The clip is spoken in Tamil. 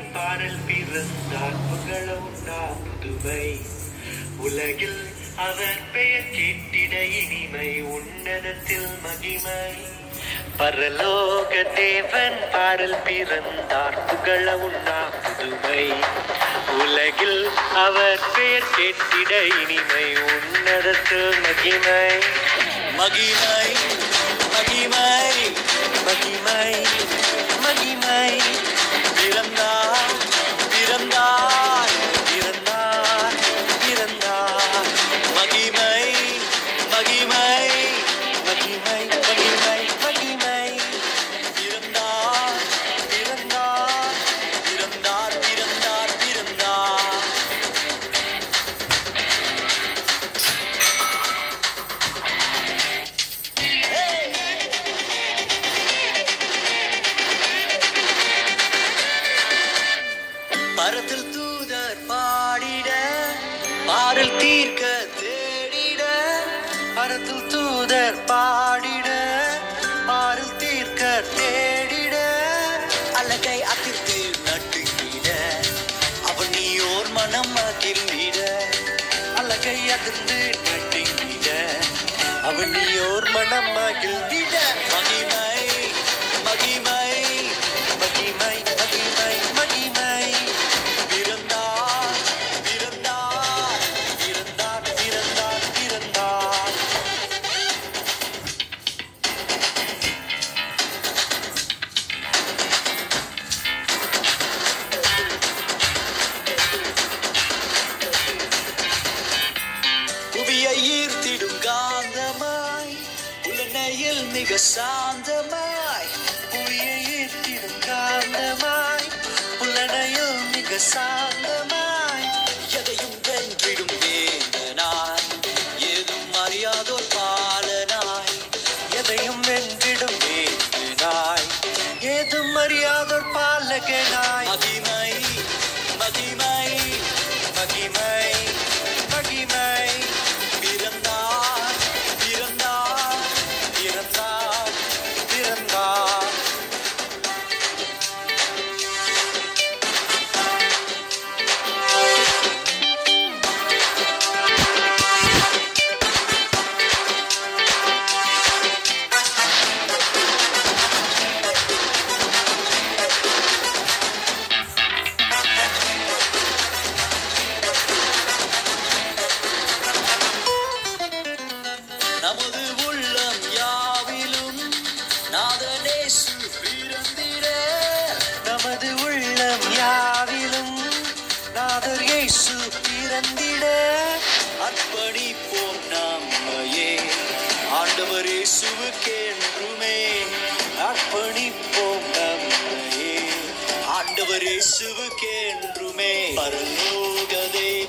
பாடல் பிறந்தார் புகழ உண்டா புதுமை உலகில் அவர் பெயர் கேட்டிட இனிமை உன்னதத்தில் மகிமை பரலோக தேவன் பாடல் பிறந்தார் புகழ உண்டா புதுமை உலகில் அவர் பெயர் கேட்டிட இனிமை உன்னதத்தில் மகிமை மகிமை மகிமை மகிமை மகிமை பிறந்தார் பிறந்தார் பிறந்தார் பிறந்தார் மகிமை மகிமை மகிமை மகிமை மகிமை பிறந்தார் பிறந்தார் பிறந்தார் பிறந்தார் பிறந்தார் பரத்தில் தூதர் பாடிட பாடல் தீர்க்க தேடிட பரத்தில் தூதர் பாடிட பாரில் தீர்க்க தேடிட அழகை அதிர்த்து நட்டுங்கிட அவன் நீயோர் மனம் மகிழ்ந்திட அழகை அதிர்ந்து நட்டுங்கிட அவன் நீயோர் மனம் மகிழ்ந்திட மகிமை மகிமை மகிமை மகிமை மகிமை பிறந்தார் பிறந்தார் பிறந்தார் பிறந்தார் பிறந்தார் புவியை ஈர்த்திடும் காந்தமாய் உலனையில் மிக சாந்தமாய் புவியை ஈர்த்திடும் காந்தமாய் புலனையில் மிக சாந்தமாய் எதையும் வென்றிடும் வேந்தனாய் ஏதும் அறியாதோர் பாலனாய் எதையும் வென்றிடும் வேந்தனாய் ஏதும் அறியாதோர் பாலகனாய் மகிமை மகிமை மகிமை மகிமை பிறந்தார் பிறந்தார் பிறந்தார் பிறந்தார் நமது உள்ளம் யாவிலும் நாதனேசு பிறந்திட நமது உள்ளம் யாவிலும் நாதர் இயேசு பிறந்திட அர்ப்பணிப்போம் நம்மையே ஆண்டவர் இயேசுவுக்கென்றுமே அர்ப்பணிப்போம் நம்மையே ஆண்டவர் இயேசுவுக்கென்றுமே பரலோக தேவ